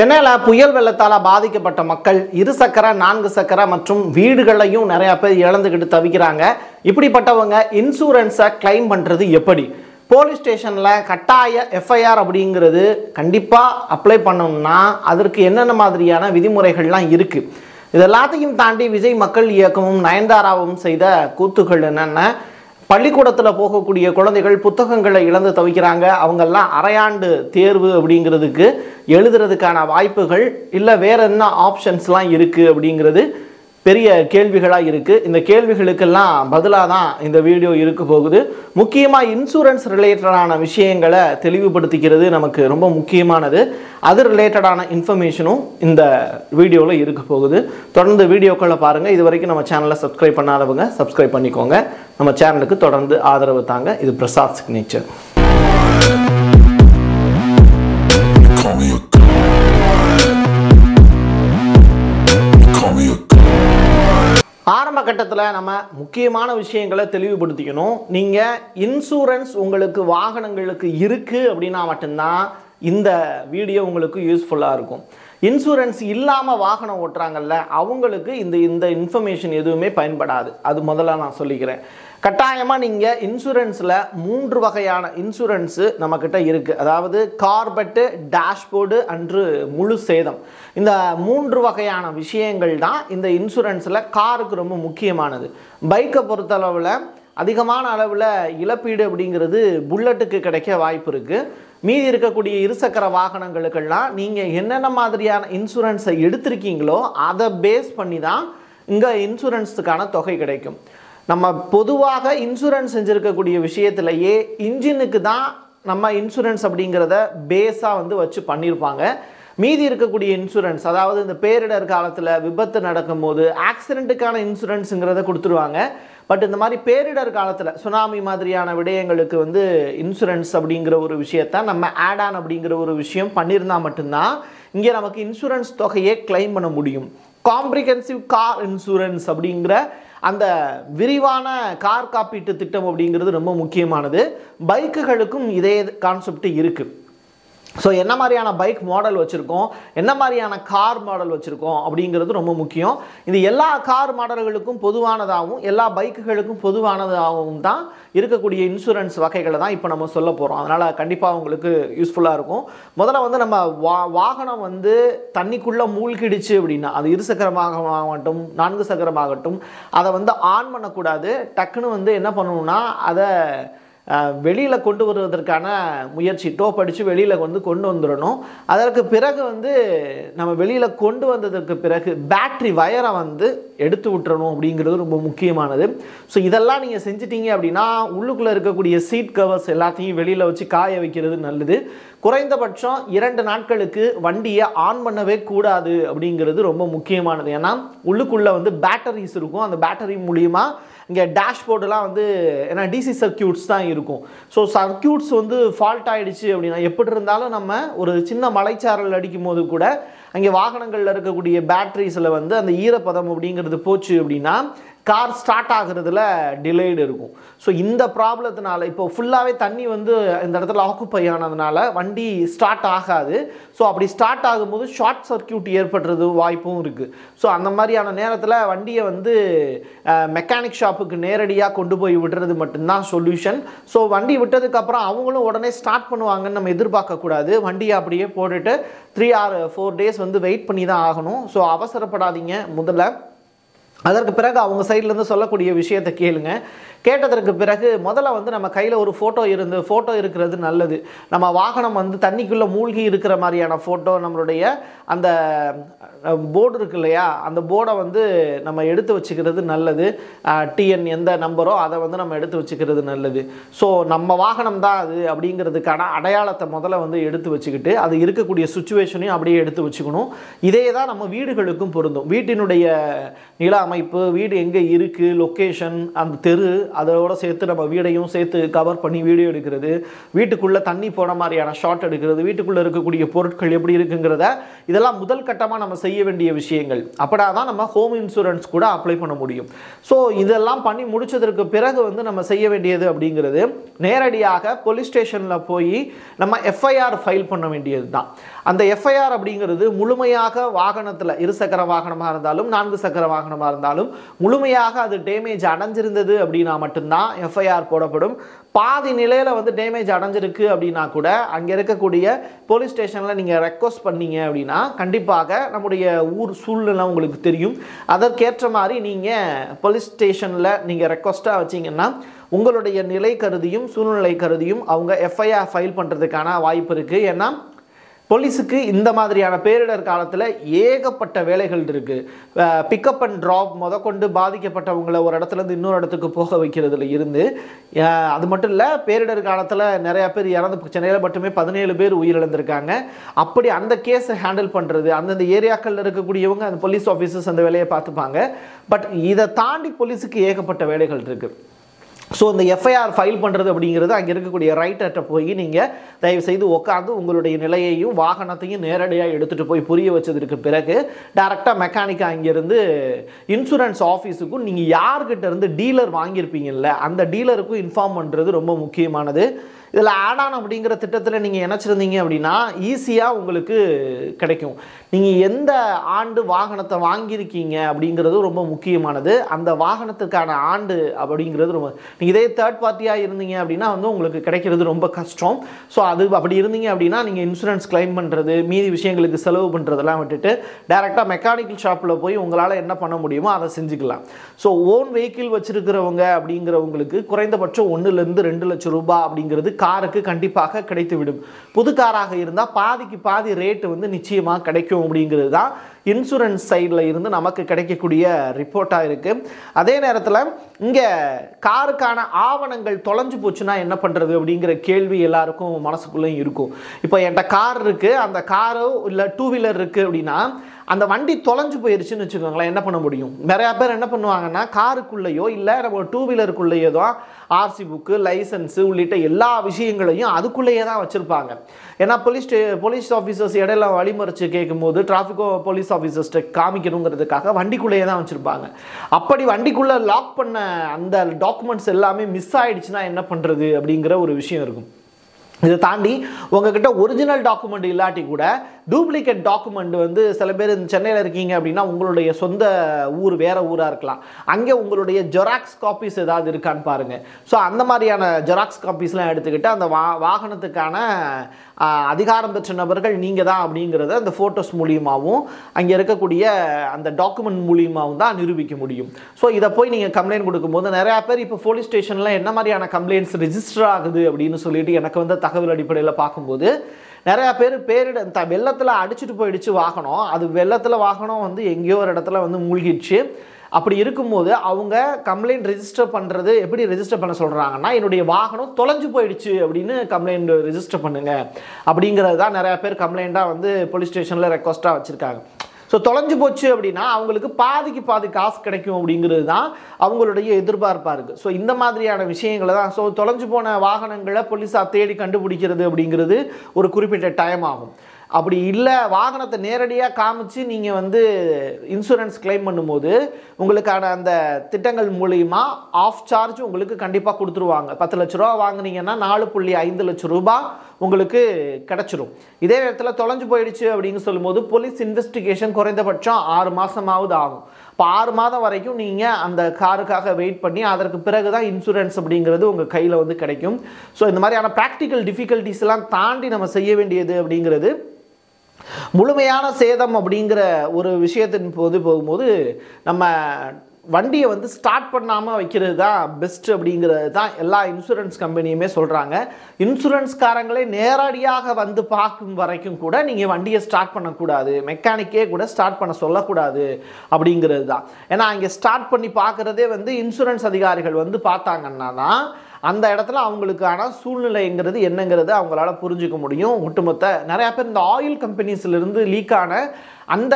சென்னையில் புயல் வெள்ளத்தால் பாதிக்கப்பட்ட மக்கள் இரு சக்கர நான்கு சக்கர மற்றும் வீடுகளையும் நிறைய பேர் இழந்துக்கிட்டு தவிக்கிறாங்க இப்படிப்பட்டவங்க இன்சூரன்ஸை கிளைம் பண்ணுறது எப்படி போலீஸ் ஸ்டேஷனில் கட்டாய எஃப்ஐஆர் அப்படிங்கிறது கண்டிப்பாக அப்ளை பண்ணணும்னா அதற்கு என்னென்ன மாதிரியான விதிமுறைகள்லாம் இருக்குது இது எல்லாத்தையும் தாண்டி விஜய் மக்கள் இயக்கமும் நயன்தாராவும் செய்த கூத்துக்கள் என்னென்ன பள்ளிக்கூடத்தில் போகக்கூடிய குழந்தைகள் புத்தகங்களை இழந்து தவிக்கிறாங்க அவங்கெல்லாம் அரையாண்டு தேர்வு அப்படிங்கிறதுக்கு எழுதுறதுக்கான வாய்ப்புகள் இல்லை வேற என்ன ஆப்ஷன்ஸ்லாம் இருக்குது அப்படிங்கிறது பெரிய கேள்விகளாக இருக்குது இந்த கேள்விகளுக்கெல்லாம் பதிலாக தான் இந்த வீடியோ இருக்க போகுது முக்கியமாக இன்சூரன்ஸ் ரிலேட்டடான விஷயங்களை தெளிவுபடுத்திக்கிறது நமக்கு ரொம்ப முக்கியமானது அது ரிலேட்டடான இன்ஃபர்மேஷனும் இந்த வீடியோவில் இருக்க போகுது தொடர்ந்து வீடியோக்களை பாருங்கள் இது வரைக்கும் நம்ம சேனலை சப்ஸ்கிரைப் பண்ணாதவங்க சப்ஸ்கிரைப் பண்ணிக்கோங்க நம்ம சேனலுக்கு தொடர்ந்து ஆதரவு தாங்க இது Prasad signature Call me a god. Call me a god. ஆரம்ப கட்டத்தில் நம்ம முக்கியமான விஷயங்களை தெளிவுபடுத்திக்கணும் நீங்கள் இன்சூரன்ஸ் உங்களுக்கு வாகனங்களுக்கு இருக்குது அப்படின்னா மட்டும்தான் இந்த வீடியோ உங்களுக்கு யூஸ்ஃபுல்லாக இருக்கும் இன்சூரன்ஸ் இல்லாமல் வாகனம் ஓட்டுறாங்கல்ல அவங்களுக்கு இந்த இந்த இன்ஃபர்மேஷன் எதுவுமே பயன்படாது அது முதல்ல நான் சொல்லிக்கிறேன் கட்டாயமாக நீங்கள் இன்சூரன்ஸில் மூன்று வகையான இன்சூரன்ஸு நம்மக்கிட்ட இருக்குது அதாவது கார்பெட்டு டேஷ்போர்டு அன்று முழு சேதம் இந்த மூன்று வகையான விஷயங்கள் தான் இந்த இன்சூரன்ஸில் காருக்கு ரொம்ப முக்கியமானது பைக்கை பொறுத்தளவில் அதிகமான அளவில் இழப்பீடு அப்படிங்கிறது புல்லட்டுக்கு கிடைக்க வாய்ப்பு இருக்குது மீதி இருக்கக்கூடிய இருசக்கர வாகனங்களுக்கெல்லாம் நீங்கள் என்னென்ன மாதிரியான இன்சூரன்ஸை எடுத்திருக்கீங்களோ அதை பேஸ் பண்ணி தான் இங்கே இன்சூரன்ஸுக்கான தொகை கிடைக்கும் நம்ம பொதுவாக இன்சூரன்ஸ் செஞ்சுருக்கக்கூடிய விஷயத்திலேயே இன்ஜினுக்கு தான் நம்ம இன்சூரன்ஸ் அப்படிங்கிறத பேஸாக வந்து வச்சு பண்ணியிருப்பாங்க மீதி இருக்கக்கூடிய இன்சூரன்ஸ் அதாவது இந்த பேரிடர் காலத்தில் விபத்து நடக்கும்போது ஆக்சிடெண்ட்டுக்கான இன்சூரன்ஸுங்கிறத கொடுத்துருவாங்க பட் இந்த மாதிரி பேரிடர் காலத்தில் சுனாமி மாதிரியான விடயங்களுக்கு வந்து இன்சூரன்ஸ் அப்படிங்கிற ஒரு விஷயத்த நம்ம ஆட் ஆன் அப்படிங்கிற ஒரு விஷயம் பண்ணியிருந்தா மட்டும்தான் இங்கே நமக்கு இன்சூரன்ஸ் தொகையை கிளைம் பண்ண முடியும் காம்ப்ரிஹென்சிவ் கார் இன்சூரன்ஸ் அப்படிங்கிற அந்த விரிவான கார் காப்பீட்டு திட்டம் அப்படிங்கிறது ரொம்ப முக்கியமானது பைக்குகளுக்கும் இதே கான்செப்ட் இருக்குது ஸோ என்ன மாதிரியான பைக் மாடல் வச்சுருக்கோம் என்ன மாதிரியான கார் மாடல் வச்சுருக்கோம் அப்படிங்கிறது ரொம்ப முக்கியம் இது எல்லா கார் மாடல்களுக்கும் பொதுவானதாகவும் எல்லா பைக்குகளுக்கும் பொதுவானதாகவும் தான் இருக்கக்கூடிய இன்சூரன்ஸ் வகைகளை தான் இப்போ நம்ம சொல்ல போகிறோம் அதனால் கண்டிப்பாக உங்களுக்கு யூஸ்ஃபுல்லாக இருக்கும் முதல்ல வந்து நம்ம வா வாகனம் வந்து தண்ணிக்குள்ளே மூழ்கிடுச்சு அப்படின்னா அது இருசக்கர வாகனமாகட்டும் நான்கு சக்கரமாகட்டும் அதை வந்து ஆன் பண்ணக்கூடாது டக்குன்னு வந்து என்ன பண்ணணும்னா அதை வெளியில் கொண்டு வருவதற்கான முயற்சி டோப் அடித்து வெளியில் வந்து கொண்டு வந்துடணும் அதற்கு பிறகு வந்து நம்ம வெளியில் கொண்டு வந்ததுக்கு பிறகு பேட்ரி வயரை வந்து எடுத்து விட்டுறணும் அப்படிங்கிறது ரொம்ப முக்கியமானது ஸோ இதெல்லாம் நீங்கள் செஞ்சிட்டீங்க அப்படின்னா உள்ளுக்குள்ளே இருக்கக்கூடிய சீட் கவர்ஸ் எல்லாத்தையும் வெளியில் வச்சு காய வைக்கிறது நல்லது குறைந்தபட்சம் இரண்டு நாட்களுக்கு வண்டியை ஆன் பண்ணவே கூடாது அப்படிங்கிறது ரொம்ப முக்கியமானது ஏன்னா உள்ளுக்குள்ளே வந்து பேட்டரிஸ் இருக்கும் அந்த பேட்டரி மூலியமா இங்கே டேஷ்போர்டுலாம் வந்து ஏன்னா டிசி சர்க்கியூட்ஸ் தான் இருக்கும் ஸோ சர்க்கியூட்ஸ் வந்து ஃபால்ட் ஆகிடுச்சு அப்படின்னா எப்படி இருந்தாலும் நம்ம ஒரு சின்ன மலைச்சாரல் அடிக்கும் போது கூட அங்கே வாகனங்களில் இருக்கக்கூடிய பேட்டரிஸில் வந்து அந்த ஈரப்பதம் அப்படிங்கிறது போச்சு அப்படின்னா கார் ஸ்டார்ட் ஆகுறதுல டிலேடு இருக்கும் ஸோ இந்த ப்ராப்ளத்தினால இப்போ ஃபுல்லாகவே தண்ணி வந்து இந்த இடத்துல ஆக்குப்பை ஆனதுனால வண்டி ஸ்டார்ட் ஆகாது ஸோ அப்படி ஸ்டார்ட் ஆகும்போது ஷார்ட் சர்க்கியூட் ஏற்படுறது வாய்ப்பும் இருக்குது ஸோ அந்த மாதிரியான நேரத்தில் வண்டியை வந்து மெக்கானிக் ஷாப்புக்கு நேரடியாக கொண்டு போய் விடுறது மட்டும்தான் சொல்யூஷன் ஸோ வண்டி விட்டதுக்கப்புறம் அவங்களும் உடனே ஸ்டார்ட் பண்ணுவாங்கன்னு நம்ம எதிர்பார்க்கக்கூடாது வண்டியை அப்படியே போட்டுட்டு த்ரீ ஆர் ஃபோர் டேஸ் வந்து வெயிட் பண்ணி தான் ஆகணும் ஸோ அவசரப்படாதீங்க முதல்ல அதற்கு பிறகு அவங்க சைட்லேருந்து சொல்லக்கூடிய விஷயத்தை கேளுங்க கேட்டதற்கு பிறகு முதல்ல வந்து நம்ம கையில் ஒரு ஃபோட்டோ இருந்து ஃபோட்டோ இருக்கிறது நல்லது நம்ம வாகனம் வந்து தண்ணிக்குள்ளே மூழ்கி இருக்கிற மாதிரியான ஃபோட்டோ நம்மளுடைய அந்த போர்டு இருக்கு இல்லையா அந்த போர்டை வந்து நம்ம எடுத்து வச்சுக்கிறது நல்லது டிஎன் எந்த நம்பரோ அதை வந்து நம்ம எடுத்து வச்சுக்கிறது நல்லது ஸோ நம்ம வாகனம் தான் அது அப்படிங்கிறதுக்கான அடையாளத்தை முதல்ல வந்து எடுத்து வச்சுக்கிட்டு அது இருக்கக்கூடிய சுச்சுவேஷனையும் அப்படியே எடுத்து வச்சுக்கணும் இதே தான் நம்ம வீடுகளுக்கும் பொருந்தும் வீட்டினுடைய நில அமைப்பு வீடு எங்கே இருக்குது லொக்கேஷன் அந்த தெரு அதோட சேர்த்து நம்ம வீடையும் சேர்த்து கவர் பண்ணி வீடியோ எடுக்கிறது வீட்டுக்குள்ளே தண்ணி போன மாதிரியான ஷாட் எடுக்கிறது வீட்டுக்குள்ளே இருக்கக்கூடிய பொருட்கள் எப்படி இருக்குங்கிறத இதெல்லாம் முதல் கட்டமாக நம்ம செய்ய வேண்டிய விஷயங்கள் அப்படின்னா தான் நம்ம ஹோம் இன்சூரன்ஸ் கூட அப்ளை பண்ண முடியும் ஸோ இதெல்லாம் பண்ணி முடிச்சதற்கு பிறகு வந்து நம்ம செய்ய வேண்டியது அப்படிங்கிறது நேரடியாக போலீஸ் ஸ்டேஷனில் போய் நம்ம எஃப்ஐஆர் ஃபைல் பண்ண வேண்டியது தான் அந்த எஃப்ஐஆர் அப்படிங்கிறது முழுமையாக வாகனத்தில் இருசக்கர வாகனமாக இருந்தாலும் நான்கு சக்கர வாகனமாக இருந்தாலும் முழுமையாக அது டேமேஜ் அடைஞ்சிருந்தது அப்படின்னா மட்டும்தான் எஃப்ஐஆர் போடப்படும் பாதி நிலையில் வந்து டேமேஜ் அடைஞ்சிருக்கு அப்படின்னா கூட அங்கே இருக்கக்கூடிய போலீஸ் ஸ்டேஷனில் நீங்கள் ரெக்வஸ்ட் பண்ணீங்க அப்படின்னா கண்டிப்பாக நம்முடைய ஊர் சூழ்நிலை உங்களுக்கு தெரியும் அதற்கேற்ற மாதிரி நீங்கள் போலீஸ் ஸ்டேஷனில் நீங்கள் ரெக்வஸ்ட்டாக வச்சீங்கன்னா உங்களுடைய நிலை கருதியும் சூழ்நிலை கருதியும் அவங்க எஃப்ஐஆர் ஃபைல் பண்ணுறதுக்கான வாய்ப்பு இருக்குது ஏன்னா போலீஸுக்கு இந்த மாதிரியான பேரிடர் காலத்தில் ஏகப்பட்ட வேலைகள் இருக்குது பிக்கப் அண்ட் ட்ராப் முதற்கொண்டு பாதிக்கப்பட்டவங்களை ஒரு இடத்துலேருந்து இன்னொரு இடத்துக்கு போக வைக்கிறதுல இருந்து அஹ், அது மட்டும் இல்லை பேரிடர் காலத்தில் நிறையா பேர் இறந்து சென்னையில் மட்டுமே பதினேழு பேர் உயிரிழந்திருக்காங்க அப்படி அந்த கேஸை ஹேண்டில் பண்ணுறது அந்தந்த ஏரியாக்களில் இருக்கக்கூடியவங்க அந்த போலீஸ் ஆஃபீஸர்ஸ் அந்த வேலையை பார்த்துப்பாங்க பட் இதை தாண்டி போலீஸுக்கு ஏகப்பட்ட வேலைகள் இருக்குது ஸோ இந்த எஃப்ஐஆர் ஃபைல் பண்ணுறது அப்படிங்கிறது அங்கே இருக்கக்கூடிய ரைட்டர்கிட்ட போய் நீங்கள் தயவு செய்து உட்காந்து உங்களுடைய நிலையையும் வாகனத்தையும் நேரடியாக எடுத்துகிட்டு போய் புரிய வச்சதுக்கு பிறகு டேரெக்டாக மெக்கானிக் அங்கேருந்து இன்சூரன்ஸ் ஆஃபீஸுக்கும் நீங்கள் யார்கிட்ட இருந்து டீலர் வாங்கியிருப்பீங்கல்ல அந்த டீலருக்கும் இன்ஃபார்ம் பண்ணுறது ரொம்ப முக்கியமானது இதில் ஆட் ஆன் அப்படிங்கிற திட்டத்தில் நீங்கள் இணைச்சிருந்தீங்க அப்படின்னா ஈஸியாக உங்களுக்கு கிடைக்கும் நீங்கள் எந்த ஆண்டு வாகனத்தை வாங்கியிருக்கீங்க அப்படிங்கிறது ரொம்ப முக்கியமானது அந்த வாகனத்துக்கான ஆண்டு அப்படிங்கிறது ரொம்ப நீங்கள் இதே தேர்ட் பார்ட்டியாக இருந்தீங்க அப்படின்னா வந்து உங்களுக்கு கிடைக்கிறது ரொம்ப கஷ்டம் ஸோ அது அப்படி இருந்தீங்க அப்படின்னா நீங்கள் இன்சூரன்ஸ் கிளைம் பண்ணுறது மீதி விஷயங்களுக்கு செலவு பண்ணுறதெல்லாம் விட்டுட்டு டேரெக்டாக மெக்கானிக்கல் ஷாப்பில் போய் உங்களால் என்ன பண்ண முடியுமோ அதை செஞ்சுக்கலாம் ஸோ ஓன் வெஹிக்கிள் வச்சிருக்கிறவங்க அப்படிங்கிறவங்களுக்கு குறைந்தபட்சம் ஒன்றுலேருந்து ரெண்டு லட்சம் ரூபாய் அப்படிங்கிறது காருக்கு கண்டிப்பாக கிடைத்துவிடும் புது காராக இருந்தால் பாதிக்கு பாதி ரேட்டு வந்து நிச்சயமாக கிடைக்கும் அப்படிங்கிறது தான் இன்சூரன்ஸ் சைடில் இருந்து நமக்கு கிடைக்கக்கூடிய ரிப்போர்ட்டாக இருக்குது அதே நேரத்தில் இங்கே காருக்கான ஆவணங்கள் தொலைஞ்சு போச்சுன்னா என்ன பண்ணுறது அப்படிங்கிற கேள்வி எல்லாருக்கும் மனசுக்குள்ளேயும் இருக்கும் இப்போ என்கிட்ட கார் இருக்குது அந்த காரோ இல்லை டூ வீலர் இருக்குது அப்படின்னா அந்த வண்டி தொலைஞ்சு போயிருச்சுன்னு வச்சுக்கோங்களேன் என்ன பண்ண முடியும் நிறையா பேர் என்ன பண்ணுவாங்கன்னா காருக்குள்ளேயோ இல்லை நம்ம டூ வீலருக்குள்ளேயோ தான் ஆர்சி புக்கு லைசன்ஸு உள்ளிட்ட எல்லா விஷயங்களையும் அதுக்குள்ளேயே தான் வச்சுருப்பாங்க ஏன்னா போலீஸ் போலீஸ் ஆஃபீஸர்ஸ் இடையில வழிமறிச்சு கேட்கும்போது டிராஃபிக்கோ போலீஸ் ஆஃபீஸர்ஸ்ட்டு காமிக்கணுங்கிறதுக்காக வண்டிக்குள்ளேயே தான் வச்சுருப்பாங்க அப்படி வண்டிக்குள்ளே லாக் பண்ண அந்த டாக்குமெண்ட்ஸ் எல்லாமே மிஸ் ஆயிடுச்சுன்னா என்ன பண்ணுறது அப்படிங்கிற ஒரு விஷயம் இருக்கும் இதை தாண்டி உங்ககிட்ட ஒரிஜினல் டாக்குமெண்ட் இல்லாட்டி கூட டூப்ளிகேட் டாக்குமெண்ட் வந்து சில பேர் இந்த சென்னையில் இருக்கீங்க அப்படின்னா உங்களுடைய சொந்த ஊர் வேற ஊராக இருக்கலாம் அங்கே உங்களுடைய ஜெராக்ஸ் காப்பீஸ் ஏதாவது இருக்கான்னு பாருங்க ஸோ அந்த மாதிரியான ஜெராக்ஸ் காப்பீஸ்லாம் எடுத்துக்கிட்டு அந்த வா வாகனத்துக்கான ஆ, அதிகாரம் பெற்ற நபர்கள் நீங்கள் தான் அப்படிங்கிறத அந்த ஃபோட்டோஸ் மூலியமாகவும் அங்கே இருக்கக்கூடிய அந்த டாக்குமெண்ட் மூலியமாகவும் தான் நிரூபிக்க முடியும் ஸோ இதை போய் நீங்கள் கம்ப்ளைண்ட் கொடுக்கும்போது நிறையா பேர் இப்போ போலீஸ் ஸ்டேஷனில் என்ன மாதிரியான கம்ப்ளைண்ட்ஸ் ரெஜிஸ்டர் ஆகுது அப்படின்னு சொல்லிட்டு எனக்கு வந்து தகவல் அடிப்படையில் பார்க்கும்போது நிறையா பேர் பேரிட த வெள்ளத்தில் அடிச்சுட்டு போயிடுச்சு வாகனம் அது வெள்ளத்தில் வாகனம் வந்து எங்கேயோ ஒரு இடத்துல வந்து மூழ்கிடுச்சு அப்படி இருக்கும்போது அவங்க கம்ப்ளைண்ட் ரெஜிஸ்டர் பண்ணுறது எப்படி ரெஜிஸ்டர் பண்ண சொல்கிறாங்கன்னா என்னுடைய வாகனம் தொலைஞ்சு போயிடுச்சு அப்படின்னு கம்ப்ளைண்ட் ரெஜிஸ்டர் பண்ணுங்க அப்படிங்கிறது தான் நிறையா பேர் கம்ப்ளைண்ட்டாக வந்து போலீஸ் ஸ்டேஷனில் ரெக்வஸ்ட்டாக வச்சுருக்காங்க ஸோ தொலைஞ்சு போச்சு அப்படின்னா அவங்களுக்கு பாதிக்கு பாதி காசு கிடைக்கும் அப்படிங்கிறது தான் அவங்களுடைய எதிர்பார்ப்பாக இருக்குது ஸோ இந்த மாதிரியான விஷயங்களை தான் ஸோ தொலைஞ்சு போன வாகனங்களை போலீஸார் தேடி கண்டுபிடிக்கிறது அப்படிங்கிறது ஒரு குறிப்பிட்ட டைம் ஆகும் அப்படி இல்லை வாகனத்தை நேரடியாக காமிச்சு நீங்கள் வந்து இன்சூரன்ஸ் கிளைம் பண்ணும்போது உங்களுக்கான அந்த திட்டங்கள் மூலிமா ஆஃப் சார்ஜ் உங்களுக்கு கண்டிப்பாக கொடுத்துருவாங்க பத்து லட்ச ரூபா வாங்குனீங்கன்னா நாலு புள்ளி ஐந்து லட்சம் ரூபாய் உங்களுக்கு கிடச்சிரும் இதே நேரத்தில் தொலைஞ்சு போயிடுச்சு அப்படின்னு சொல்லும்போது போலீஸ் இன்வெஸ்டிகேஷன் குறைந்தபட்சம் ஆறு மாதமாவது ஆகும் இப்போ ஆறு மாதம் வரைக்கும் நீங்கள் அந்த காருக்காக வெயிட் பண்ணி அதற்கு பிறகு தான் இன்சூரன்ஸ் அப்படிங்கிறது உங்கள் கையில் வந்து கிடைக்கும் ஸோ இந்த மாதிரியான ப்ராக்டிக்கல் டிஃபிகல்ட்டிஸ் எல்லாம் தாண்டி நம்ம செய்ய வேண்டியது அப்படிங்கிறது முழுமையான சேதம் அப்படிங்கிற ஒரு விஷயத்தின் போது போகும்போது நம்ம வண்டியை வந்து ஸ்டார்ட் பண்ணாமல் வைக்கிறது தான் பெஸ்ட் அப்படிங்கிறது தான் எல்லா இன்சூரன்ஸ் கம்பெனியுமே சொல்கிறாங்க இன்சூரன்ஸ்காரங்களே நேரடியாக வந்து பார்க்கும் வரைக்கும் கூட நீங்கள் வண்டியை ஸ்டார்ட் பண்ணக்கூடாது மெக்கானிக்கே கூட ஸ்டார்ட் பண்ண சொல்லக்கூடாது அப்படிங்கிறது தான் ஏன்னா அங்கே ஸ்டார்ட் பண்ணி பார்க்குறதே வந்து இன்சூரன்ஸ் அதிகாரிகள் வந்து பார்த்தாங்கன்னா தான் அந்த இடத்துல அவங்களுக்கான சூழ்நிலைங்கிறது என்னங்கிறது அவங்களால புரிஞ்சுக்க முடியும் ஒட்டுமொத்த நிறையா பேர் இந்த ஆயில் கம்பெனிஸ்லேருந்து லீக் ஆன அந்த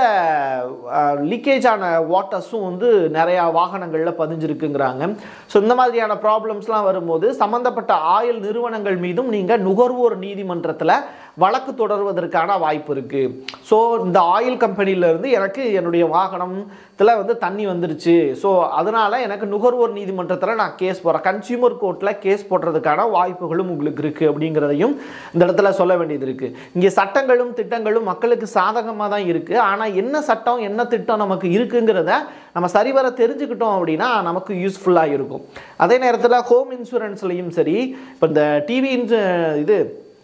லீக்கேஜ் ஆன வாட்டர்ஸும் வந்து நிறையா வாகனங்களில் பதிஞ்சிருக்குங்கிறாங்க ஸோ இந்த மாதிரியான ப்ராப்ளம்ஸ்லாம் வரும்போது சம்மந்தப்பட்ட ஆயில் நிறுவனங்கள் மீதும் நீங்கள் நுகர்வோர் நீதிமன்றத்தில் வழக்கு தொடர்வதற்கான வாய்ப்பு இருக்குது ஸோ இந்த ஆயில் கம்பெனிலேருந்து எனக்கு என்னுடைய வாகனத்தில் வந்து தண்ணி வந்துருச்சு ஸோ அதனால் எனக்கு நுகர்வோர் நீதிமன்றத்தில் நான் கேஸ் போடுறேன் கன்சியூமர் கோர்ட்டில் கேஸ் போடுறதுக்கான வாய்ப்புகளும் உங்களுக்கு இருக்குது அப்படிங்கிறதையும் இந்த இடத்துல சொல்ல வேண்டியது இருக்குது இங்கே சட்டங்களும் திட்டங்களும் மக்களுக்கு சாதகமாக தான் இருக்குது ஆனால் என்ன சட்டம் என்ன திட்டம் நமக்கு இருக்குங்கிறத நம்ம சரிவர தெரிஞ்சுக்கிட்டோம் அப்படின்னா நமக்கு யூஸ்ஃபுல்லாக இருக்கும் அதே நேரத்தில் ஹோம் இன்சூரன்ஸ்லையும் சரி இப்போ இந்த டிவி இது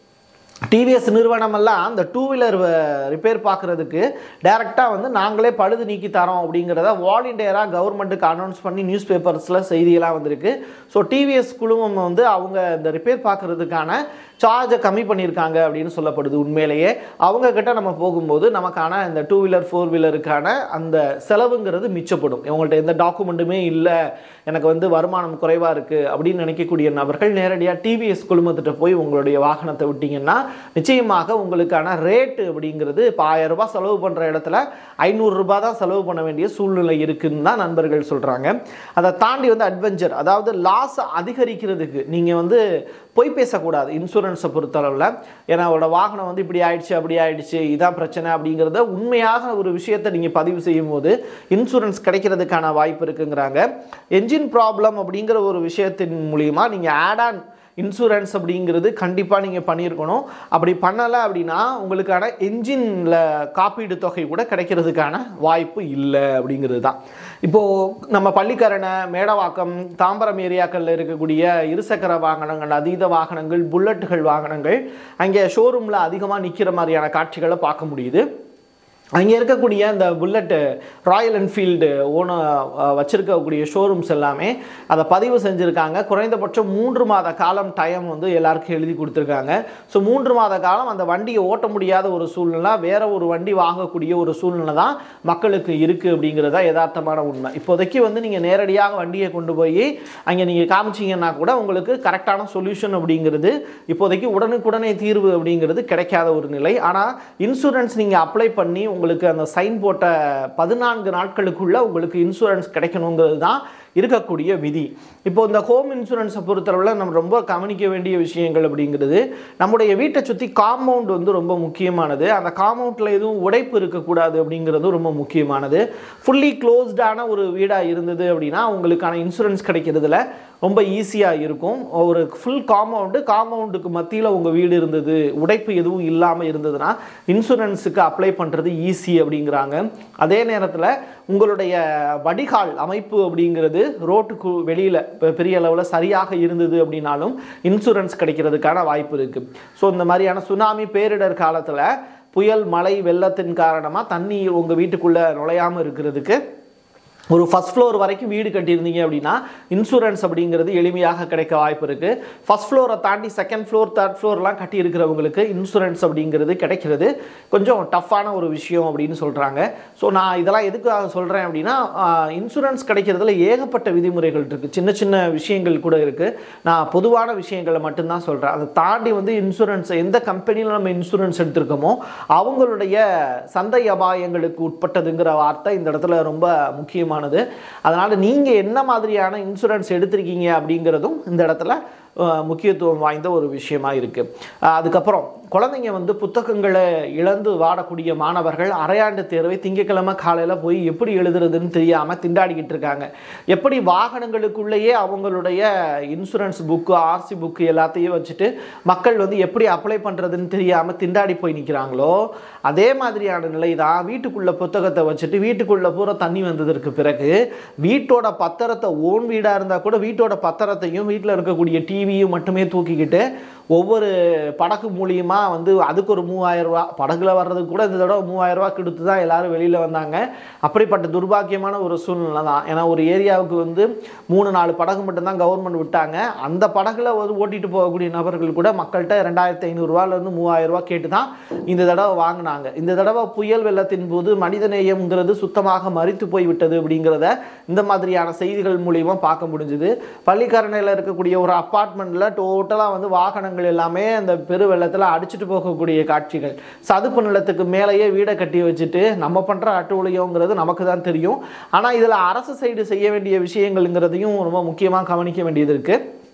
டிவிஎஸ் நிறுவனமெல்லாம் அந்த டூ வீலர் ரிப்பேர் பார்க்குறதுக்கு டைரெக்டாக வந்து நாங்களே பழுது நீக்கி தரோம் அப்படிங்கிறத வாலண்டியராக கவர்மெண்ட்டுக்கு அனௌன்ஸ் பண்ணி நியூஸ் பேப்பர்ஸில் செய்தியெல்லாம் வந்திருக்கு ஸோ டிவிஎஸ் குழுமம் வந்து அவங்க இந்த ரிப்பேர் பார்க்குறதுக்கான சார்ஜை கம்மி பண்ணியிருக்காங்க அப்படின்னு சொல்லப்படுது உண்மையிலேயே அவங்க கிட்ட நம்ம போகும்போது நமக்கான இந்த டூ வீலர் ஃபோர் வீலருக்கான அந்த செலவுங்கிறது மிச்சப்படும் இவங்கள்ட்ட எந்த டாக்குமெண்ட்டுமே இல்லை எனக்கு வந்து வருமானம் குறைவாக இருக்குது அப்படின்னு நினைக்கக்கூடிய நபர்கள் நேரடியாக டிவிஎஸ் குழுமத்திட்ட போய் உங்களுடைய வாகனத்தை விட்டீங்கன்னா நிச்சயமாக உங்களுக்கான ரேட்டு அப்படிங்கிறது இப்போ ஆயிரம் ரூபாய் செலவு பண்ணுற இடத்துல ஐநூறுரூபா தான் செலவு பண்ண வேண்டிய சூழ்நிலை இருக்குன்னு தான் நண்பர்கள் சொல்கிறாங்க அதை தாண்டி வந்து அட்வென்ச்சர் அதாவது லாஸ் அதிகரிக்கிறதுக்கு நீங்கள் வந்து பொய் பேசக்கூடாது இன்சூரன்ஸை பொறுத்தளவில் ஏன்னா அவரோட வாகனம் வந்து இப்படி ஆயிடுச்சு அப்படி ஆயிடுச்சு இதான் பிரச்சனை அப்படிங்கிறத உண்மையாக ஒரு விஷயத்தை நீங்கள் பதிவு செய்யும் போது இன்சூரன்ஸ் கிடைக்கிறதுக்கான வாய்ப்பு இருக்குங்கிறாங்க என்ஜின் ப்ராப்ளம் அப்படிங்கிற ஒரு விஷயத்தின் மூலியமா நீங்கள் ஆட் ஆன் இன்சூரன்ஸ் அப்படிங்கிறது கண்டிப்பாக நீங்கள் பண்ணியிருக்கணும் அப்படி பண்ணலை அப்படின்னா உங்களுக்கான என்ஜினில் காப்பீடு தொகை கூட கிடைக்கிறதுக்கான வாய்ப்பு இல்லை அப்படிங்கிறது தான் இப்போது நம்ம பள்ளிக்கரணை மேடவாக்கம் தாம்பரம் ஏரியாக்களில் இருக்கக்கூடிய இருசக்கர வாகனங்கள் அதீத வாகனங்கள் புல்லட்டுகள் வாகனங்கள் அங்கே ஷோரூமில் அதிகமாக நிற்கிற மாதிரியான காட்சிகளை பார்க்க முடியுது அங்கே இருக்கக்கூடிய அந்த புல்லட்டு ராயல் என்ஃபீல்டு ஓன வச்சுருக்கக்கூடிய ஷோரூம்ஸ் எல்லாமே அதை பதிவு செஞ்சுருக்காங்க குறைந்தபட்சம் மூன்று மாத காலம் டைம் வந்து எல்லாருக்கும் எழுதி கொடுத்துருக்காங்க ஸோ மூன்று மாத காலம் அந்த வண்டியை ஓட்ட முடியாத ஒரு சூழ்நிலை வேற ஒரு வண்டி வாங்கக்கூடிய ஒரு சூழ்நிலை தான் மக்களுக்கு இருக்குது அப்படிங்கிறது தான் யதார்த்தமான உண்மை இப்போதைக்கு வந்து நீங்கள் நேரடியாக வண்டியை கொண்டு போய் அங்கே நீங்கள் காமிச்சிங்கன்னா கூட உங்களுக்கு கரெக்டான சொல்யூஷன் அப்படிங்கிறது இப்போதைக்கு உடனுக்குடனே தீர்வு அப்படிங்கிறது கிடைக்காத ஒரு நிலை ஆனால் இன்சூரன்ஸ் நீங்கள் அப்ளை பண்ணி உங்களுக்கு அந்த சைன் போட்ட பதினான்கு நாட்களுக்குள்ள உங்களுக்கு இன்சூரன்ஸ் கிடைக்கணுங்கிறது தான் இருக்கக்கூடிய விதி இப்போ இந்த ஹோம் இன்சூரன்ஸை பொறுத்தளவில் நம்ம ரொம்ப கவனிக்க வேண்டிய விஷயங்கள் அப்படிங்கிறது நம்முடைய வீட்டை சுற்றி காம்பவுண்ட் வந்து ரொம்ப முக்கியமானது அந்த காம்பவுண்டில் எதுவும் உடைப்பு இருக்கக்கூடாது அப்படிங்கிறது ரொம்ப முக்கியமானது ஃபுல்லி க்ளோஸ்டான ஒரு வீடாக இருந்தது அப்படின்னா உங்களுக்கான இன்சூரன்ஸ் கிடைக்கிறதுல ரொம்ப ஈஸியாக இருக்கும் ஒரு ஃபுல் காம்பவுண்டு காம்பவுண்டுக்கு மத்தியில் உங்கள் வீடு இருந்தது உடைப்பு எதுவும் இல்லாமல் இருந்ததுன்னா இன்சூரன்ஸுக்கு அப்ளை பண்ணுறது ஈஸி அப்படிங்கிறாங்க அதே நேரத்தில் உங்களுடைய வடிகால் அமைப்பு அப்படிங்கிறது ரோட்டுக்கு வெளியில் பெரிய அளவில் சரியாக இருந்தது அப்படின்னாலும் இன்சூரன்ஸ் கிடைக்கிறதுக்கான வாய்ப்பு இருக்குது ஸோ இந்த மாதிரியான சுனாமி பேரிடர் காலத்தில் புயல் மழை வெள்ளத்தின் காரணமாக தண்ணி உங்கள் வீட்டுக்குள்ளே நுழையாமல் இருக்கிறதுக்கு ஒரு ஃபஸ்ட் ஃப்ளோர் வரைக்கும் வீடு கட்டியிருந்தீங்க அப்படின்னா இன்சூரன்ஸ் அப்படிங்கிறது எளிமையாக கிடைக்க வாய்ப்பு இருக்குது ஃபஸ்ட் ஃப்ளோரை தாண்டி செகண்ட் ஃப்ளோர் தேர்ட் ஃப்ளோர்லாம் கட்டி இருக்கிறவங்களுக்கு இன்சூரன்ஸ் அப்படிங்கிறது கிடைக்கிறது கொஞ்சம் டஃப்பான ஒரு விஷயம் அப்படின்னு சொல்கிறாங்க ஸோ நான் இதெல்லாம் எதுக்காக சொல்கிறேன் அப்படின்னா இன்சூரன்ஸ் கிடைக்கிறதுல ஏகப்பட்ட விதிமுறைகள் இருக்குது சின்ன சின்ன விஷயங்கள் கூட இருக்குது நான் பொதுவான விஷயங்களை மட்டும்தான் சொல்கிறேன் அதை தாண்டி வந்து இன்சூரன்ஸ் எந்த கம்பெனியில் நம்ம இன்சூரன்ஸ் எடுத்திருக்கோமோ அவங்களுடைய சந்தை அபாயங்களுக்கு உட்பட்டதுங்கிற வார்த்தை இந்த இடத்துல ரொம்ப முக்கியமானது அதனால் நீங்கள் என்ன மாதிரியான இன்சூரன்ஸ் எடுத்திருக்கீங்க அப்படிங்கிறதும் இந்த இடத்துல அஹ், முக்கியத்துவம் வாய்ந்த ஒரு விஷயமா இருக்குது அதுக்கப்புறம் குழந்தைங்க வந்து புத்தகங்களை இழந்து வாடக்கூடிய மாணவர்கள் அரையாண்டு தேர்வை திங்கட்கிழமை காலையில் போய் எப்படி எழுதுறதுன்னு தெரியாமல் திண்டாடிக்கிட்டு இருக்காங்க எப்படி வாகனங்களுக்குள்ளேயே அவங்களுடைய இன்சூரன்ஸ் புக்கு ஆர்சி புக்கு எல்லாத்தையும் வச்சுட்டு மக்கள் வந்து எப்படி அப்ளை பண்ணுறதுன்னு தெரியாமல் திண்டாடி போய் நிற்கிறாங்களோ அதே மாதிரியான நிலை தான் வீட்டுக்குள்ள புத்தகத்தை வச்சுட்டு வீட்டுக்குள்ள பூரா தண்ணி வந்ததற்கு பிறகு வீட்டோட பத்திரத்தை ஓன் வீடாக இருந்தால் கூட வீட்டோட பத்திரத்தையும் வீட்டில் இருக்கக்கூடிய டிவியும் மட்டுமே தூக்கிக்கிட்டு ஒவ்வொரு படகு மூலியமாக வந்து அதுக்கு ஒரு மூவாயிரம் ரூபா படகுல வர்றதுக்கு கூட இந்த தடவை மூவாயிரம் ரூபா கொடுத்து தான் எல்லாரும் வெளியில் வந்தாங்க அப்படிப்பட்ட துர்பாக்கியமான ஒரு சூழ்நிலை தான் ஏன்னா ஒரு ஏரியாவுக்கு வந்து மூணு நாலு படகு மட்டும்தான் கவர்மெண்ட் விட்டாங்க அந்த படகுல வந்து ஓட்டிட்டு போகக்கூடிய நபர்கள் கூட மக்கள்கிட்ட ரெண்டாயிரத்தி ஐநூறுரூவாலேருந்து மூவாயிரம் ரூபா கேட்டு தான் இந்த தடவை வாங்கினாங்க இந்த தடவை புயல் வெள்ளத்தின் போது மனிதநேயம்ங்கிறது சுத்தமாக மறித்து போய் விட்டது அப்படிங்கிறத இந்த மாதிரியான செய்திகள் மூலியமா பார்க்க முடிஞ்சுது பள்ளிக்கரணையில் இருக்கக்கூடிய ஒரு அப்பார்ட்மெண்ட்டில் டோட்டலாக வந்து வாகனங்கள் எல்லாமே அந்த பெரு வெள்ளத்தில் அடிச்சிட்டு போகக்கூடிய காட்சிகள் சதுப்பு நிலத்துக்கு மேலேயே வீடை கட்டி வச்சுட்டு நம்ம பண்ணுற அட்டுழியங்கிறது நமக்கு தான் தெரியும் ஆனால் இதில் அரசு சைடு செய்ய வேண்டிய விஷயங்கள்ங்கிறதையும் ரொம்ப முக்கியமாக கவனிக்க வேண்டியது இருக்குது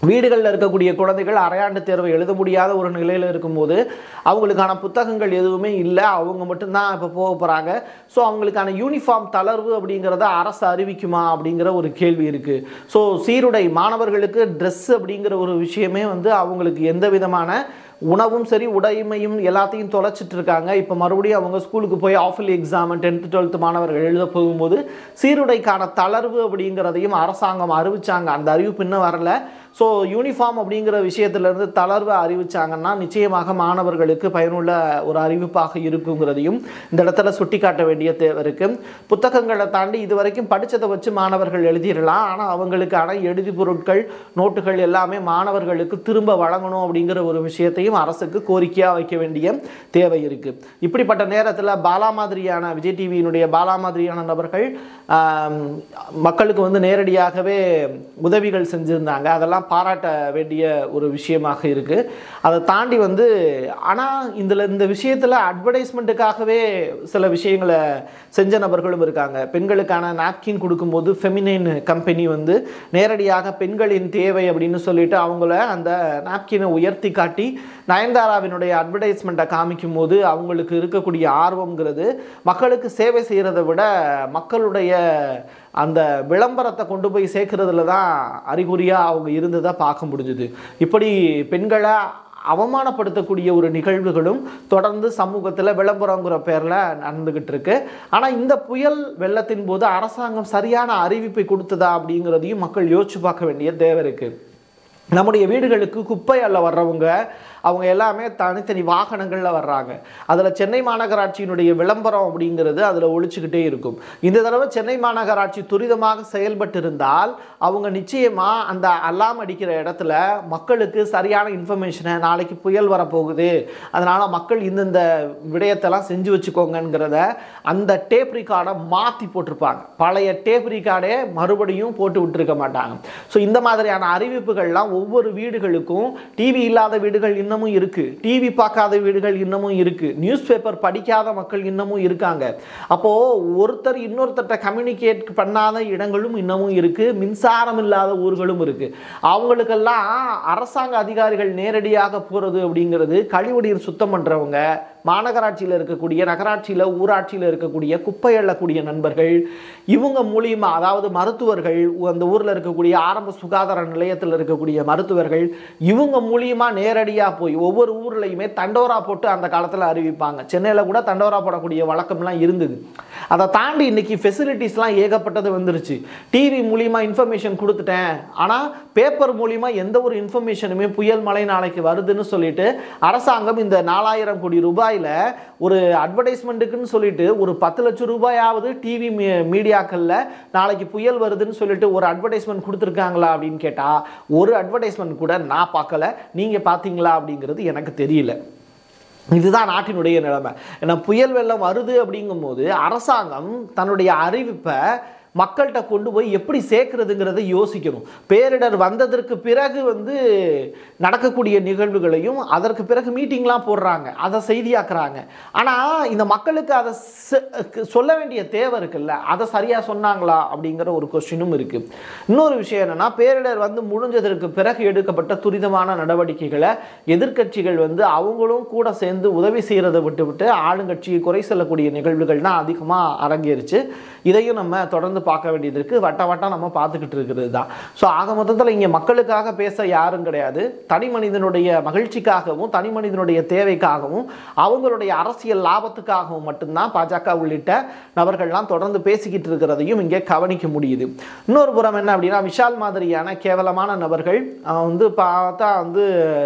வீடுகளில் இருக்கக்கூடிய குழந்தைகள் அரையாண்டு தேர்வை எழுத முடியாத ஒரு நிலையில் இருக்கும்போது அவங்களுக்கான புத்தகங்கள் எதுவுமே இல்லை அவங்க மட்டும்தான் இப்போ போக போகிறாங்க ஸோ அவங்களுக்கான யூனிஃபார்ம் தளர்வு அப்படிங்கிறத அரசு அறிவிக்குமா அப்படிங்கிற ஒரு கேள்வி இருக்குது ஸோ சீருடை மாணவர்களுக்கு ட்ரெஸ் அப்படிங்கிற ஒரு விஷயமே வந்து அவங்களுக்கு எந்த விதமான உணவும் சரி உடைமையும் எல்லாத்தையும் தொலைச்சிட்டு இருக்காங்க இப்போ மறுபடியும் அவங்க ஸ்கூலுக்கு போய் ஆஃபலி எக்ஸாம் டென்த்து டுவெல்த்து மாணவர்கள் எழுத போகும்போது சீருடைக்கான தளர்வு அப்படிங்கிறதையும் அரசாங்கம் அறிவிச்சாங்க அந்த அறிவிப்பு இன்னும் வரல ஸோ யூனிஃபார்ம் அப்படிங்கிற விஷயத்திலிருந்து தளர்வு அறிவிச்சாங்கன்னா நிச்சயமாக மாணவர்களுக்கு பயனுள்ள ஒரு அறிவிப்பாக இருக்குங்கிறதையும் இந்த இடத்துல சுட்டிக்காட்ட வேண்டிய தேவை இருக்கு புத்தகங்களை தாண்டி இது வரைக்கும் படித்ததை வச்சு மாணவர்கள் எழுதிடலாம் ஆனால் அவங்களுக்கான எழுதி பொருட்கள் நோட்டுகள் எல்லாமே மாணவர்களுக்கு திரும்ப வழங்கணும் அப்படிங்கிற ஒரு விஷயத்தையும் அரசுக்கு கோரிக்கையாக வைக்க வேண்டிய தேவை இருக்கு இப்படிப்பட்ட நேரத்தில் பாலா மாதிரியான விஜய் டிவியினுடைய பாலா மாதிரியான நபர்கள் ஆம், மக்களுக்கு வந்து நேரடியாகவே உதவிகள் செஞ்சுருந்தாங்க அதெல்லாம் பாராட்ட வேண்டிய ஒரு விஷயமாக இருக்கு அதை தாண்டி வந்து ஆனால் இதில் இந்த விஷயத்தில் அட்வர்டைஸ்மெண்ட்டுக்காகவே சில விஷயங்களை செஞ்ச நபர்களும் இருக்காங்க பெண்களுக்கான நாப்கின் கொடுக்கும்போது ஃபெமினைன் கம்பெனி வந்து நேரடியாக பெண்களின் தேவை அப்படின்னு சொல்லிட்டு அவங்கள அந்த நாப்கினை உயர்த்தி காட்டி நயன்தாராவினுடைய அட்வர்டைஸ்மெண்ட்டை காமிக்கும் போது அவங்களுக்கு இருக்கக்கூடிய ஆர்வம்ங்கிறது மக்களுக்கு சேவை செய்கிறத விட மக்களுடைய அந்த விளம்பரத்தை கொண்டு போய் சேர்க்கறதுல தான் அறிகுறியாக அவங்க இருந்ததை பார்க்க முடிஞ்சுது இப்படி பெண்களை அவமானப்படுத்தக்கூடிய ஒரு நிகழ்வுகளும் தொடர்ந்து சமூகத்தில் விளம்பரங்கிற பேரில் நடந்துக்கிட்டு இருக்கு ஆனால் இந்த புயல் வெள்ளத்தின் போது அரசாங்கம் சரியான அறிவிப்பை கொடுத்ததா அப்படிங்கிறதையும் மக்கள் யோசிச்சு பார்க்க வேண்டிய தேவை இருக்குது நம்முடைய வீடுகளுக்கு குப்பை அள்ள வர்றவங்க அவங்க எல்லாமே தனித்தனி வாகனங்களில் வர்றாங்க அதில் சென்னை மாநகராட்சியினுடைய விளம்பரம் அப்படிங்கிறது அதில் ஒழிச்சுக்கிட்டே இருக்கும் இந்த தடவை சென்னை மாநகராட்சி துரிதமாக செயல்பட்டு இருந்தால் அவங்க நிச்சயமாக அந்த அலாம் அடிக்கிற இடத்துல மக்களுக்கு சரியான இன்ஃபர்மேஷனை நாளைக்கு புயல் வரப்போகுது அதனால் மக்கள் இந்தந்த விடயத்தெல்லாம் செஞ்சு வச்சுக்கோங்கங்கிறத அந்த டேப் ரிகார்டை மாற்றி போட்டிருப்பாங்க பழைய டேப் ரிகார்டே மறுபடியும் போட்டு விட்டுருக்க மாட்டாங்க ஸோ இந்த மாதிரியான அறிவிப்புகள்லாம் ஒவ்வொரு வீடுகளுக்கும் டிவி இல்லாத வீடுகள் இன்னமும் இருக்கு டிவி பார்க்காத வீடுகள் இன்னமும் இருக்கு நியூஸ் பேப்பர் படிக்காத மக்கள் இன்னமும் இருக்காங்க அப்போ ஒருத்தர் இன்னொருத்தர்ட்ட கம்யூனிகேட் பண்ணாத இடங்களும் இன்னமும் இருக்கு மின்சாரம் இல்லாத ஊர்களும் இருக்கு அவங்களுக்கெல்லாம் அரசாங்க அதிகாரிகள் நேரடியாக போறது அப்படிங்கிறது கழிவுநீர் சுத்தம் பண்றவங்க மாநகராட்சியில் இருக்கக்கூடிய நகராட்சியில் ஊராட்சியில் இருக்கக்கூடிய குப்பை அள்ளக்கூடிய நண்பர்கள் இவங்க மூலியமா அதாவது மருத்துவர்கள் அந்த ஊரில் இருக்கக்கூடிய ஆரம்ப சுகாதார நிலையத்தில் இருக்கக்கூடிய மருத்துவர்கள் இவங்க மூலியமா நேரடியாக போய் ஒவ்வொரு ஊர்லையுமே தண்டோரா போட்டு அந்த காலத்தில் அறிவிப்பாங்க சென்னையில் கூட தண்டோரா போடக்கூடிய வழக்கம்லாம் இருந்தது அதை தாண்டி இன்னைக்கு ஃபெசிலிட்டிஸ்லாம் ஏகப்பட்டது வந்துருச்சு டிவி மூலியமா இன்ஃபர்மேஷன் கொடுத்துட்டேன் ஆனால் பேப்பர் மூலியமா எந்த ஒரு இன்ஃபர்மேஷனுமே புயல் மழை நாளைக்கு வருதுன்னு சொல்லிட்டு அரசாங்கம் இந்த நாலாயிரம் கோடி ரூபாயில் ஒரு அட்வர்டைஸ்மெண்ட்டுக்குன்னு சொல்லிட்டு ஒரு பத்து லட்சம் ரூபாயாவது டிவி மீடியாக்களில் நாளைக்கு புயல் வருதுன்னு சொல்லிட்டு ஒரு அட்வர்டைஸ்மெண்ட் கொடுத்துருக்காங்களா அப்படின்னு கேட்டால் ஒரு அட்வர்டைஸ்மெண்ட் கூட நான் பார்க்கல நீங்கள் பார்த்தீங்களா அப்படிங்கிறது எனக்கு தெரியல இதுதான் நாட்டினுடைய நிலைமை ஏன்னா புயல் வெள்ளம் வருது அப்படிங்கும்போது அரசாங்கம் தன்னுடைய அறிவிப்பை மக்கள்கிட்ட கொண்டு போய் எப்படி சேர்க்கறதுங்கிறத யோசிக்கணும் பேரிடர் வந்ததற்கு பிறகு வந்து நடக்கக்கூடிய நிகழ்வுகளையும் அதற்கு பிறகு மீட்டிங்லாம் போடுறாங்க அதை செய்தியாக்குறாங்க ஆனால் இந்த மக்களுக்கு அதை செ- சொல்ல வேண்டிய தேவை இருக்குல்ல அதை சரியாக சொன்னாங்களா அப்படிங்கிற ஒரு கொஸ்டினும் இருக்குது இன்னொரு விஷயம் என்னன்னா பேரிடர் வந்து முடிஞ்சதற்கு பிறகு எடுக்கப்பட்ட துரிதமான நடவடிக்கைகளை எதிர்க்கட்சிகள் வந்து அவங்களும் கூட சேர்ந்து உதவி செய்கிறத விட்டு விட்டு ஆளுங்கட்சியை குறை சொல்லக்கூடிய நிகழ்வுகள் தான் அதிகமாக அரங்கேறிச்சு இதையும் நம்ம தொடர்ந்து பார்க்க வேண்டியது இருக்கு வட்ட வட்டம் நம்ம பார்த்துக்கிட்டு இருக்கிறது தான் ஸோ ஆக மொத்தத்தில் இங்கே மக்களுக்காக பேச யாரும் கிடையாது தனி மனிதனுடைய மகிழ்ச்சிக்காகவும் தனி மனிதனுடைய தேவைக்காகவும் அவங்களுடைய அரசியல் லாபத்துக்காகவும் மட்டும்தான் பாஜக உள்ளிட்ட நபர்கள்லாம் தொடர்ந்து பேசிக்கிட்டு இருக்கிறதையும் இங்கே கவனிக்க முடியுது இன்னொரு புறம் என்ன அப்படின்னா விஷால் மாதிரியான கேவலமான நபர்கள் அவன் வந்து பார்த்தா வந்து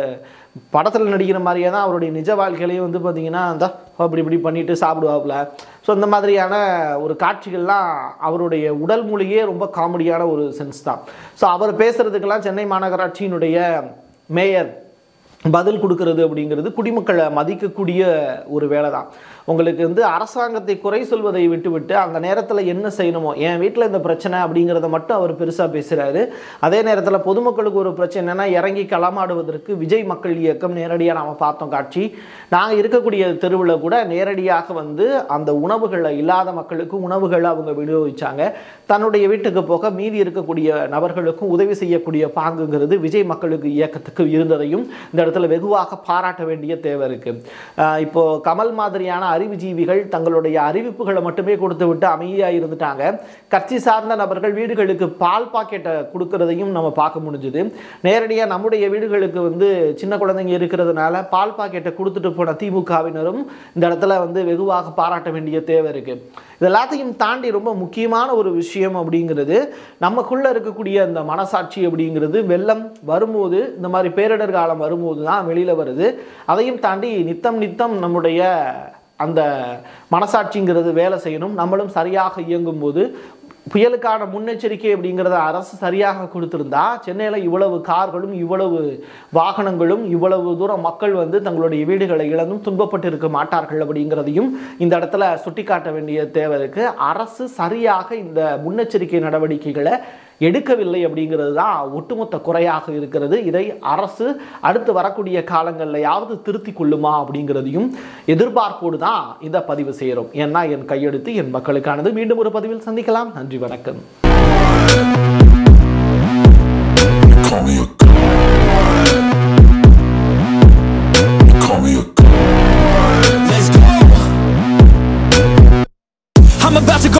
படத்தில் நடிக்கிற மாதிரியே தான் அவருடைய நிஜ வாழ்க்கையிலையும் வந்து பார்த்தீங்கன்னா அந்த அப்படி இப்படி பண்ணிட்டு சாப்பிடுவாப்புல ஸோ இந்த மாதிரியான ஒரு காட்சிகள்லாம் அவருடைய உடல் மொழியே ரொம்ப காமெடியான ஒரு சென்ஸ் தான் ஸோ அவர் பேசுறதுக்கெல்லாம் சென்னை மாநகராட்சியினுடைய மேயர் பதில் கொடுக்கறது அப்படிங்கிறது குடிமக்களை மதிக்கக்கூடிய ஒரு வேலை தான் உங்களுக்கு வந்து அரசாங்கத்தை குறை சொல்வதை விட்டுவிட்டு அந்த நேரத்தில் என்ன செய்யணுமோ என் வீட்டில் இந்த பிரச்சனை அப்படிங்கிறத மட்டும் அவர் பெருசாக பேசுகிறாரு அதே நேரத்தில் பொதுமக்களுக்கு ஒரு பிரச்சனைனா இறங்கி களமாடுவதற்கு விஜய் மக்கள் இயக்கம் நேரடியாக நாம் பார்த்தோம் காட்சி நாங்கள் இருக்கக்கூடிய தெருவில் கூட நேரடியாக வந்து அந்த உணவுகளை இல்லாத மக்களுக்கு உணவுகளை அவங்க விநியோகிச்சாங்க தன்னுடைய வீட்டுக்கு போக மீதி இருக்கக்கூடிய நபர்களுக்கும் உதவி செய்யக்கூடிய பாங்குங்கிறது விஜய் மக்களுக்கு இயக்கத்துக்கு இருந்ததையும் இந்த இடத்துல வெகுவாக பாராட்ட வேண்டிய தேவை இருக்கு ஆஹ் இப்போ கமல் மாதிரியான அறிவுஜீவிகள் தங்களுடைய அறிவிப்புகளை மட்டுமே கொடுத்து விட்டு அமைதியாக இருந்துட்டாங்க கட்சி சார்ந்த நபர்கள் வீடுகளுக்கு பால் பாக்கெட்டை கொடுக்கறதையும் நம்ம பார்க்க முடிஞ்சுது நேரடியாக நம்முடைய வீடுகளுக்கு வந்து சின்ன குழந்தைங்க இருக்கிறதுனால பால் பாக்கெட்டை கொடுத்துட்டு போன திமுகவினரும் இந்த இடத்துல வந்து வெகுவாக பாராட்ட வேண்டிய தேவை இருக்கு இது எல்லாத்தையும் தாண்டி ரொம்ப முக்கியமான ஒரு விஷயம் அப்படிங்கிறது நமக்குள்ள இருக்கக்கூடிய அந்த மனசாட்சி அப்படிங்கிறது வெள்ளம் வரும்போது இந்த மாதிரி பேரிடர் காலம் வரும்போது தான் வெளியில வருது அதையும் தாண்டி நித்தம் நித்தம் நம்முடைய அந்த மனசாட்சிங்கிறது வேலை செய்யணும் நம்மளும் சரியாக இயங்கும் போது புயலுக்கான முன்னெச்சரிக்கை அப்படிங்கிறத அரசு சரியாக கொடுத்திருந்தா சென்னையில் இவ்வளவு கார்களும் இவ்வளவு வாகனங்களும் இவ்வளவு தூரம் மக்கள் வந்து தங்களுடைய வீடுகளை இழந்தும் துன்பப்பட்டு இருக்க மாட்டார்கள் அப்படிங்கிறதையும் இந்த இடத்துல சுட்டிக்காட்ட வேண்டிய தேவை இருக்கு அரசு சரியாக இந்த முன்னெச்சரிக்கை நடவடிக்கைகளை எடுக்கவில்லை அப்படிங்கிறது தான் ஒட்டுமொத்த குறையாக இருக்கிறது இதை அரசு அடுத்து வரக்கூடிய காலங்களிலையாவது திருத்தி கொள்ளுமா அப்படிங்கிறதையும் எதிர்பார்ப்போடு தான் இதை பதிவு செய்கிறோம் ஏன்னா என் கையெழுத்து என் மக்களுக்கானது மீண்டும் ஒரு பதிவில் சந்திக்கலாம் நன்றி வணக்கம் Call me a god. Call me a god. Let's go. I'm about to go.